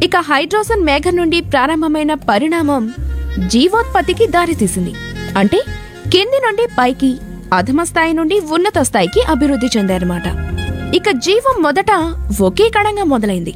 ఇక హైడ్రోజన్ మేఘం నుండి ప్రారంభమైన పరిణామం జీవోత్పత్తికి దారితీసింది అంటే కింది నుండి పైకి అధమ స్థాయి నుండి ఉన్నత స్థాయికి అభివృద్ధి చెందారన్నమాట ఇక జీవం మొదట ఒకే కణంగా మొదలైంది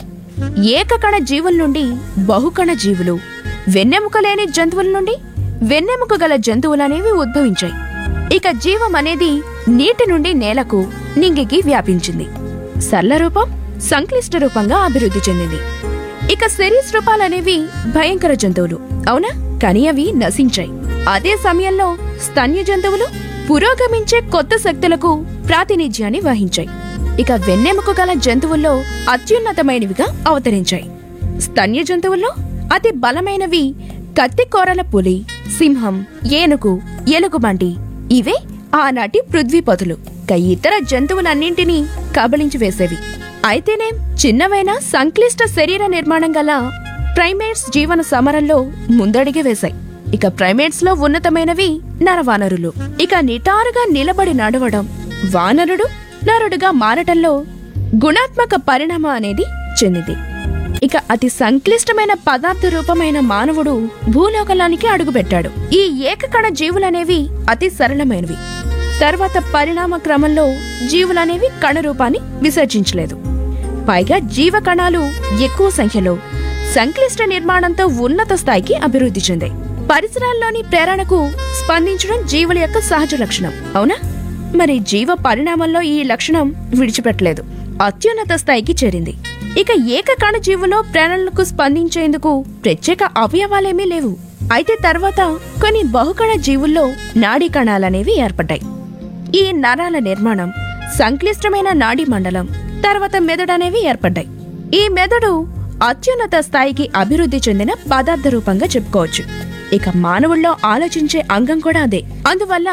ఏకకణ జీవుల నుండి బహుకణ జీవులు వెన్నెముక లేని జంతువుల నుండి వెన్నెముక గల జంతువులనేవి ఉద్భవించాయి ఇక జీవం అనేది నీటి నుండి నేలకు నింగికి వ్యాపించింది సరళ రూపం సంక్లిష్ట రూపంగా అభివృద్ధి చెందింది ఇక రూపాలనేవి భయంకర జంతువులు అవునా కానీ అవి నశించాయి అదే సమయంలో స్తన్య జంతువులు పురోగమించే కొత్త శక్తులకు ప్రాతినిధ్యాన్ని వహించాయి ఇక వెన్నెముక గల జంతువుల్లో అత్యున్నతమైనవిగా అవతరించాయి స్తన్య జంతువుల్లో అతి బలమైనవి కత్తి కోరల పులి సింహం ఏనుగు ఎలుగుబంటి ఇవే ఆనాటి పృథ్వీపతులు ఇక ఇతర జంతువులన్నింటినీ కబళించి వేసేవి అయితేనేం చిన్నవైన సంక్లిష్ట శరీర నిర్మాణం గల ప్రైమేట్స్ జీవన సమరంలో ముందడిగి వేశాయి ఇక ప్రైమేట్స్ లో ఉన్నతమైనవి నరవానరులు ఇక నిటారుగా నిలబడి నడవడం వానరుడు నరుడుగా మారటంలో గుణాత్మక పరిణామం అనేది చెందింది ఇక అతి సంక్లిష్టమైన పదార్థ రూపమైన మానవుడు భూలోకలానికి అడుగుపెట్టాడు ఈ ఏకకణ జీవులనేవి అతి సరళమైనవి తర్వాత పరిణామ క్రమంలో జీవులనేవి కణ రూపాన్ని విసర్జించలేదు పైగా జీవ కణాలు ఎక్కువ సంఖ్యలో సంక్లిష్ట నిర్మాణంతో ఉన్నత స్థాయికి అభివృద్ధి చెందాయి పరిసరాల్లోని ప్రేరణకు స్పందించడం జీవుల యొక్క సహజ లక్షణం అవునా మరి జీవ పరిణామంలో ఈ లక్షణం విడిచిపెట్టలేదు అత్యున్నత స్థాయికి చేరింది ఇక ఏకకణ జీవులో ప్రేరణలకు స్పందించేందుకు ప్రత్యేక అవయవాలేమీ లేవు అయితే తర్వాత కొన్ని బహుకణ జీవుల్లో నాడీ కణాలనేవి ఏర్పడ్డాయి ఈ నరాల నిర్మాణం సంక్లిష్టమైన నాడీ మండలం తర్వాత మెదడు అనేవి ఏర్పడ్డాయి ఈ మెదడు అత్యున్నత స్థాయికి అభివృద్ధి చెందిన పదార్థ రూపంగా చెప్పుకోవచ్చు ఇక మానవుల్లో ఆలోచించే అంగం కూడా అదే అందువల్ల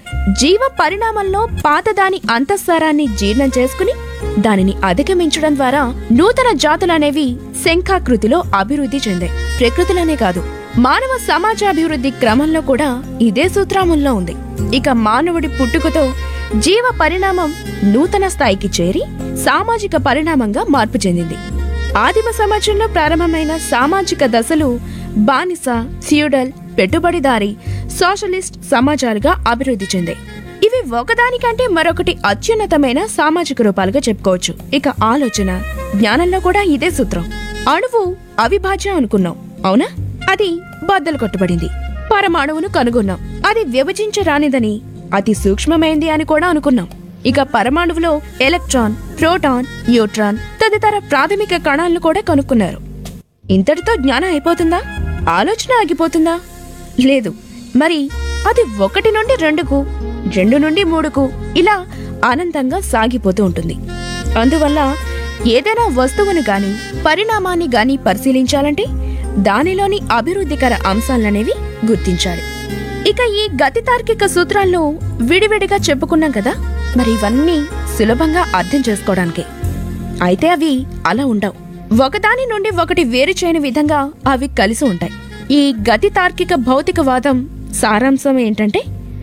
జీవ పరిణామంలో పాతదాని అంతఃసారాన్ని జీర్ణం చేసుకుని దానిని అధిగమించడం ద్వారా నూతన జాతులనేవి శంఖాకృతిలో అభివృద్ధి చెందాయి ప్రకృతిలోనే కాదు మానవ సమాజాభివృద్ధి క్రమంలో కూడా ఇదే సూత్రాముల్లో ఉంది ఇక మానవుడి పుట్టుకతో జీవ పరిణామం నూతన స్థాయికి చేరి సామాజిక పరిణామంగా మార్పు చెందింది ఆదిమ సమాజంలో ప్రారంభమైన సామాజిక దశలు బానిస ఫ్యూడల్ పెట్టుబడిదారి సోషలిస్ట్ సమాజాలుగా అభివృద్ధి చెందాయి ఇవి ఒకదానికంటే మరొకటి అత్యున్నతమైన సామాజిక రూపాలుగా చెప్పుకోవచ్చు ఇక ఆలోచన జ్ఞానంలో కూడా ఇదే సూత్రం అణువు అవిభాజ్యం అనుకున్నాం అవునా అది బద్దలు కొట్టబడింది పరమాణువును కనుగొన్నాం అది విభజించరానిదని అతి సూక్ష్మమైంది అని కూడా అనుకున్నాం ఇక పరమాణువులో ఎలక్ట్రాన్ ప్రోటాన్ న్యూట్రాన్ తదితర ప్రాథమిక కణాలను కూడా కనుక్కున్నారు ఇంతటితో జ్ఞానం అయిపోతుందా ఆలోచన ఆగిపోతుందా లేదు మరి అది ఒకటి నుండి రెండుకు రెండు నుండి మూడుకు ఇలా అనంతంగా సాగిపోతూ ఉంటుంది అందువల్ల ఏదైనా వస్తువును గాని పరిణామాన్ని గాని పరిశీలించాలంటే దానిలోని అభివృద్ధికర అంశాలనేవి గుర్తించాలి ఇక ఈ గతి తార్కిక సూత్రాలను విడివిడిగా చెప్పుకున్నాం కదా మరి ఇవన్నీ సులభంగా అర్థం చేసుకోవడానికే అయితే అవి అలా ఉండవు ఒకదాని నుండి ఒకటి వేరు చేయని విధంగా అవి కలిసి ఉంటాయి ఈ గతి తార్కిక భౌతికవాదం సారాంశం ఏంటంటే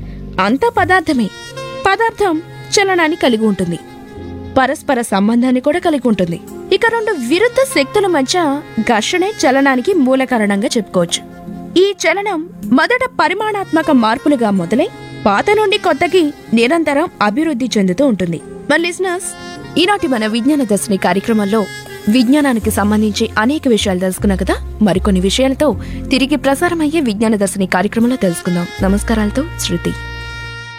అంత పదార్థమే పదార్థం చలనాన్ని కలిగి ఉంటుంది పరస్పర సంబంధాన్ని కూడా కలిగి ఉంటుంది ఇక రెండు విరుద్ధ శక్తుల మధ్య ఘర్షణే చలనానికి మూల కారణంగా చెప్పుకోవచ్చు ఈ చలనం మొదట పరిమాణాత్మక మార్పులుగా మొదలై పాత నుండి కొత్తకి నిరంతరం అభివృద్ధి చెందుతూ ఉంటుంది మన లిజనర్స్ ఈనాటి మన విజ్ఞాన దర్శిని కార్యక్రమంలో విజ్ఞానానికి సంబంధించి అనేక విషయాలు తెలుసుకున్నాం కదా మరికొన్ని విషయాలతో తిరిగి ప్రసారమయ్యే విజ్ఞాన దర్శిని కార్యక్రమంలో తెలుసుకుందాం నమస్కారాలతో శృతి